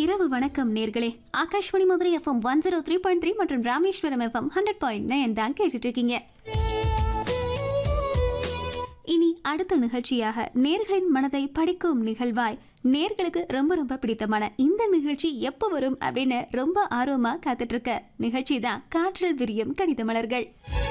இரவு வணக்கம் நேர்களே Akashvani Madurai FM one zero three point three மற்றும் Rameswaram FM hundred point nine தான் கேட்டுட்டு இருக்கீங்க இனி அடுத்த நிகழ்ச்சியாக நேர்களின் மனதை படிக்கும் நிகழ்வாய் நேர்களுக்கு ரொம்ப ரொம்ப பிடித்தமான இந்த நிகழ்ச்சி எப்போ வரும் அப்படின்னு ரொம்ப ஆர்வமா காத்துட்டு இருக்க நிகழ்ச்சி தான் காற்றில் விரியும் கடித மலர்கள்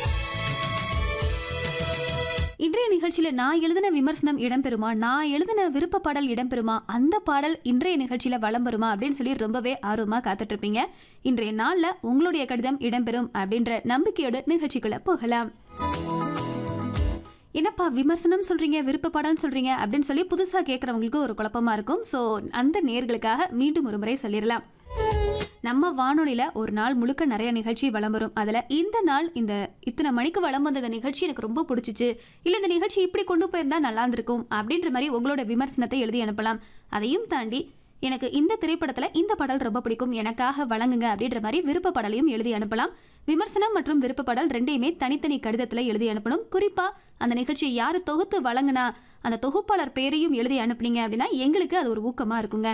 இன்றைய நிகழ்ச்சியில நான் எழுதின விமர்சனம் இடம்பெறுமா நான் எழுதின விருப்ப பாடல் இடம்பெறுமா அந்த பாடல் இன்றைய நிகழ்ச்சியில வலம் வருமா அப்படின்னு சொல்லி ரொம்பவே ஆர்வமா காத்துட்டு இருப்பீங்க இன்றைய நாள்ல உங்களுடைய கடிதம் இடம்பெறும் அப்படின்ற நம்பிக்கையோட நிகழ்ச்சிக்குள்ள போகலாம் என்னப்பா விமர்சனம் சொல்றீங்க விருப்ப பாடல் சொல்றீங்க அப்படின்னு சொல்லி புதுசா கேட்கறவங்களுக்கு ஒரு குழப்பமா இருக்கும் ஸோ அந்த நேர்களுக்காக மீண்டும் ஒரு முறை சொல்லிடலாம் நம்ம வானொலியில ஒரு நாள் முழுக்க நிறைய நிகழ்ச்சி வலம் வரும் அதுல இந்த நாள் இந்த இத்தனை மணிக்கு வலம் வந்த இந்த நிகழ்ச்சி எனக்கு ரொம்ப பிடிச்சிச்சு இல்ல இந்த நிகழ்ச்சி இப்படி கொண்டு போயிருந்தா நல்லா இருந்திருக்கும் அப்படின்ற மாதிரி உங்களோட விமர்சனத்தை எழுதி அனுப்பலாம் அதையும் தாண்டி எனக்கு இந்த திரைப்படத்துல இந்த பாடல் ரொம்ப பிடிக்கும் எனக்காக வழங்குங்க அப்படின்ற மாதிரி விருப்ப பாடலையும் எழுதி அனுப்பலாம் விமர்சனம் மற்றும் விருப்ப பாடல் ரெண்டையுமே தனித்தனி கடிதத்துல எழுதி அனுப்பணும் குறிப்பா அந்த நிகழ்ச்சியை யாரு தொகுத்து வழங்குனா அந்த தொகுப்பாளர் பேரையும் எழுதி அனுப்புனீங்க அப்படின்னா எங்களுக்கு அது ஒரு ஊக்கமா இருக்குங்க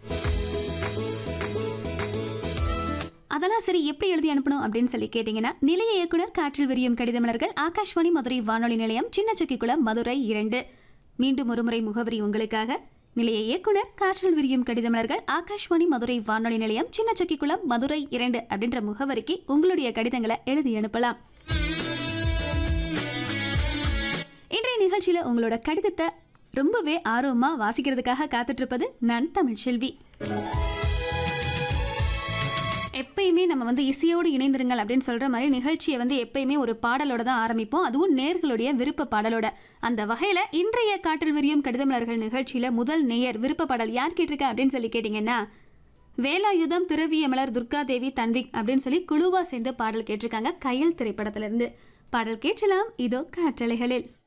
அதெல்லாம் சரி எப்படி எழுதி அனுப்பணும் அப்படின்னு சொல்லி கேட்டீங்கன்னா நிலைய இயக்குனர் காற்றில் விரியும் கடிதமலர்கள் ஆகாஷ்வாணி மதுரை வானொலி நிலையம் சின்ன சுக்கிக்குளம் மதுரை இரண்டு மீண்டும் ஒருமுறை முகவரி உங்களுக்காக நிலைய இயக்குனர் காற்றில் விரியும் கடிதமலர்கள் ஆகாஷ்வாணி மதுரை வானொலி நிலையம் சின்ன சுக்கிக்குளம் மதுரை இரண்டு அப்படின்ற முகவரிக்கு உங்களுடைய கடிதங்களை எழுதி அனுப்பலாம் இன்றைய நிகழ்ச்சியில உங்களோட கடிதத்தை ரொம்பவே ஆர்வமா வாசிக்கிறதுக்காக காத்துட்டு இருப்பது நான் தமிழ் செல்வி எப்பயுமே நம்ம வந்து இசையோடு இணைந்திருங்கள் அப்படின்னு சொல்ற மாதிரி நிகழ்ச்சியை வந்து எப்பயுமே ஒரு பாடலோட தான் ஆரம்பிப்போம் அதுவும் நேர்களுடைய விருப்ப பாடலோட அந்த வகையில இன்றைய காற்றில் விரியும் கடிதமலர்கள் நிகழ்ச்சியில முதல் நேயர் விருப்ப பாடல் யார் கேட்டிருக்கா அப்படின்னு சொல்லி கேட்டீங்கன்னா வேலாயுதம் திரவியமலர் துர்கா தேவி தன்விக் அப்படின்னு சொல்லி குழுவா சேர்ந்து பாடல் கேட்டிருக்காங்க கையல் திரைப்படத்திலிருந்து பாடல் கேட்கலாம் இதோ காற்றலைகளில்